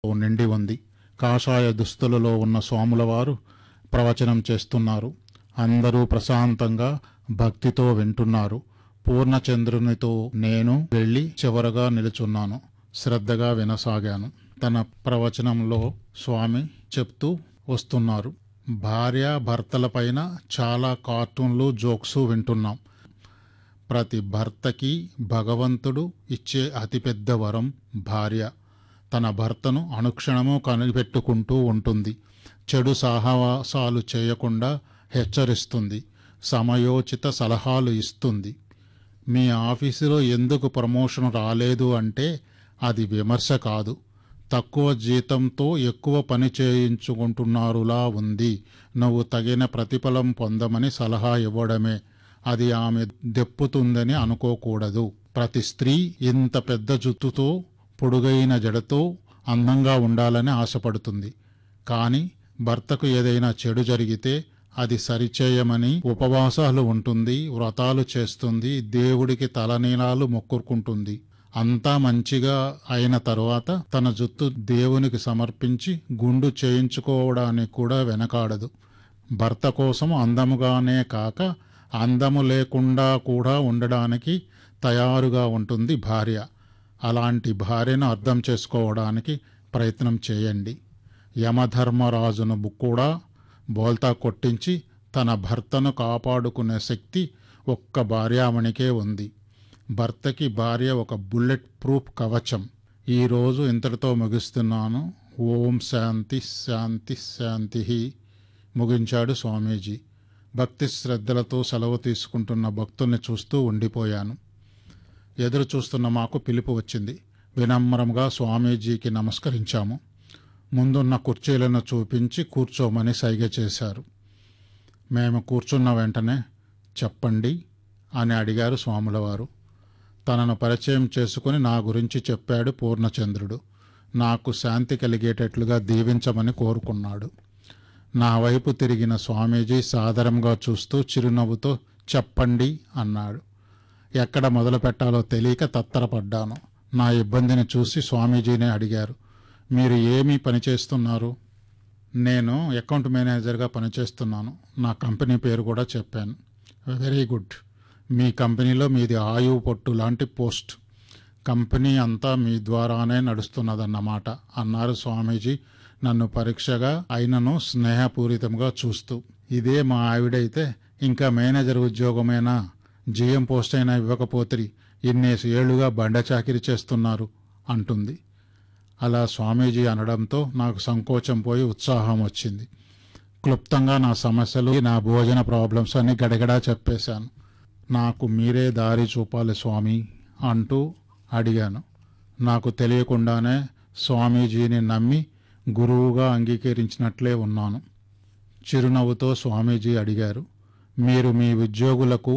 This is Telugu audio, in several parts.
నిండి ఉంది కాషాయ దుస్తులలో ఉన్న స్వాముల వారు ప్రవచనం చేస్తున్నారు అందరూ ప్రశాంతంగా భక్తితో వింటున్నారు పూర్ణచంద్రునితో నేను వెళ్ళి చివరగా నిలుచున్నాను శ్రద్ధగా వినసాగాను తన ప్రవచనంలో స్వామి చెప్తూ వస్తున్నారు భార్య భర్తలపైన చాలా కార్టూన్లు జోక్స్ వింటున్నాం ప్రతి భర్తకి భగవంతుడు ఇచ్చే అతిపెద్ద వరం భార్య తన భర్తను అనుక్షణము కనిపెట్టుకుంటూ ఉంటుంది చెడు సాహసాలు చేయకుండా హెచ్చరిస్తుంది సమయోచిత సలహాలు ఇస్తుంది మీ ఆఫీసులో ఎందుకు ప్రమోషన్ రాలేదు అంటే అది విమర్శ కాదు తక్కువ జీతంతో ఎక్కువ పని చేయించుకుంటున్నారులా ఉంది నువ్వు తగిన ప్రతిఫలం పొందమని సలహా ఇవ్వడమే అది ఆమె దెప్పుతుందని అనుకోకూడదు ప్రతి స్త్రీ ఇంత పెద్ద జుత్తుతో పొడుగైన జడతో అందంగా ఉండాలని ఆశపడుతుంది కానీ భర్తకు ఏదైనా చెడు జరిగితే అది సరిచేయమని ఉపవాసాలు ఉంటుంది వ్రతాలు చేస్తుంది దేవుడికి తలనీలాలు మొక్కుకుంటుంది అంతా మంచిగా అయిన తరువాత తన జుత్తు దేవునికి సమర్పించి గుండు చేయించుకోవడానికి కూడా వెనకాడదు భర్త కోసం అందముగానే కాక అందము లేకుండా కూడా ఉండడానికి తయారుగా ఉంటుంది భార్య అలాంటి భార్యను అర్థం చేసుకోవడానికి ప్రయత్నం చేయండి యమధర్మరాజును కూడా బోల్తా కొట్టించి తన భర్తను కాపాడుకునే శక్తి ఒక్క భార్యామణికే ఉంది భర్తకి భార్య ఒక బుల్లెట్ ప్రూఫ్ కవచం ఈరోజు ఇంతటితో ముగిస్తున్నాను ఓం శాంతి శాంతి శాంతి ముగించాడు స్వామీజీ భక్తి శ్రద్ధలతో సెలవు తీసుకుంటున్న భక్తుల్ని చూస్తూ ఉండిపోయాను ఎదురు చూస్తున్న మాకు పిలుపు వచ్చింది వినమ్రంగా స్వామీజీకి నమస్కరించాము ముందున్న కుర్చీలను చూపించి కూర్చోమని సైగ చేశారు మేము కూర్చున్న వెంటనే చెప్పండి అని అడిగారు స్వాములవారు తనను పరిచయం చేసుకుని నా గురించి చెప్పాడు పూర్ణచంద్రుడు నాకు శాంతి కలిగేటట్లుగా దీవించమని కోరుకున్నాడు నా వైపు తిరిగిన స్వామీజీ సాదరంగా చూస్తూ చిరునవ్వుతో చెప్పండి అన్నాడు ఎక్కడ మొదలు పెట్టాలో తెలియక తత్తరపడ్డాను నా ఇబ్బందిని చూసి స్వామీజీనే అడిగారు మీరు ఏమీ పనిచేస్తున్నారు నేను అకౌంట్ మేనేజర్గా పనిచేస్తున్నాను నా కంపెనీ పేరు కూడా చెప్పాను వెరీ గుడ్ మీ కంపెనీలో మీది ఆయువు పొట్టు లాంటి పోస్ట్ కంపెనీ అంతా మీ ద్వారానే నడుస్తున్నదన్నమాట అన్నారు స్వామీజీ నన్ను పరీక్షగా అయినను స్నేహపూరితంగా చూస్తూ ఇదే మా ఆవిడైతే ఇంకా మేనేజర్ ఉద్యోగమేనా జిఎం పోస్ట్ అయినా ఇవ్వకపోతే ఇన్నేసి ఏళ్లుగా బండ చాకిరి చేస్తున్నారు అంటుంది అలా స్వామీజీ అనడంతో నాకు సంకోచం పోయి ఉత్సాహం వచ్చింది క్లుప్తంగా నా సమస్యలు నా భోజన ప్రాబ్లమ్స్ అన్ని గడగడా చెప్పేశాను నాకు మీరే దారి చూపాలి స్వామి అంటూ అడిగాను నాకు తెలియకుండానే స్వామీజీని నమ్మి గురువుగా అంగీకరించినట్లే ఉన్నాను చిరునవ్వుతో స్వామీజీ అడిగారు మీరు మీ ఉద్యోగులకు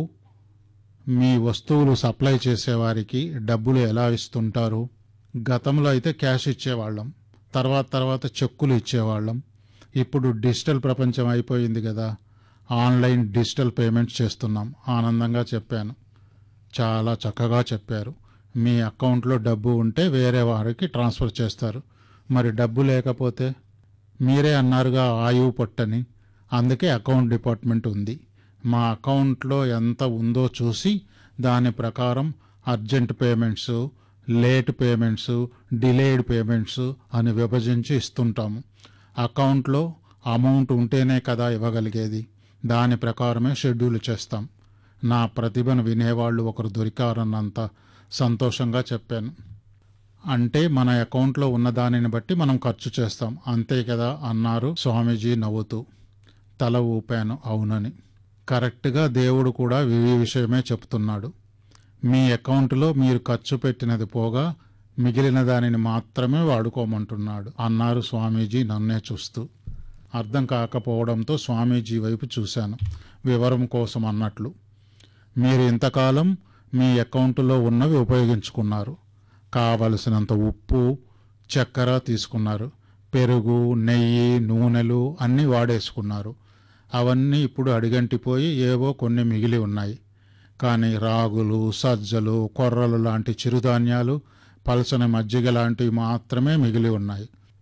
మీ వస్తువులు సప్లై చేసేవారికి డబ్బులు ఎలా ఇస్తుంటారు గతంలో అయితే క్యాష్ ఇచ్చేవాళ్ళం తర్వాత తర్వాత చెక్కులు ఇచ్చేవాళ్ళం ఇప్పుడు డిజిటల్ ప్రపంచం అయిపోయింది కదా ఆన్లైన్ డిజిటల్ పేమెంట్స్ చేస్తున్నాం ఆనందంగా చెప్పాను చాలా చక్కగా చెప్పారు మీ అకౌంట్లో డబ్బు ఉంటే వేరే వారికి ట్రాన్స్ఫర్ చేస్తారు మరి డబ్బు లేకపోతే మీరే అన్నారుగా ఆయువు పొట్టని అందుకే అకౌంట్ డిపార్ట్మెంట్ ఉంది మా అకౌంట్లో ఎంత ఉందో చూసి దాని ప్రకారం urgent payments late payments delayed payments అని విభజించి ఇస్తుంటాము అకౌంట్లో అమౌంట్ ఉంటేనే కదా ఇవ్వగలిగేది దాని ప్రకారమే షెడ్యూల్ చేస్తాం నా ప్రతిభను వినేవాళ్ళు ఒకరు దొరికారన్నంత సంతోషంగా చెప్పాను అంటే మన అకౌంట్లో ఉన్న దానిని బట్టి మనం ఖర్చు చేస్తాం అంతే కదా అన్నారు స్వామీజీ నవ్వుతూ తల ఊపాను అవునని కరెక్ట్గా దేవుడు కూడా ఈ విషయమే చెప్తున్నాడు మీ అకౌంట్లో మీరు ఖర్చు పెట్టినది పోగా మిగిలిన దానిని మాత్రమే వాడుకోమంటున్నాడు అన్నారు స్వామీజీ నన్నే చూస్తూ అర్థం కాకపోవడంతో స్వామీజీ వైపు చూశాను వివరం కోసం అన్నట్లు మీరు ఇంతకాలం మీ అకౌంట్లో ఉన్నవి ఉపయోగించుకున్నారు కావలసినంత ఉప్పు చక్కెర తీసుకున్నారు పెరుగు నెయ్యి నూనెలు అన్నీ వాడేసుకున్నారు అవన్నీ ఇప్పుడు అడిగంటిపోయి ఏవో కొన్ని మిగిలి ఉన్నాయి కానీ రాగులు సజ్జలు కొర్రలు లాంటి చిరుధాన్యాలు పలసని మజ్జిగ లాంటివి మాత్రమే మిగిలి ఉన్నాయి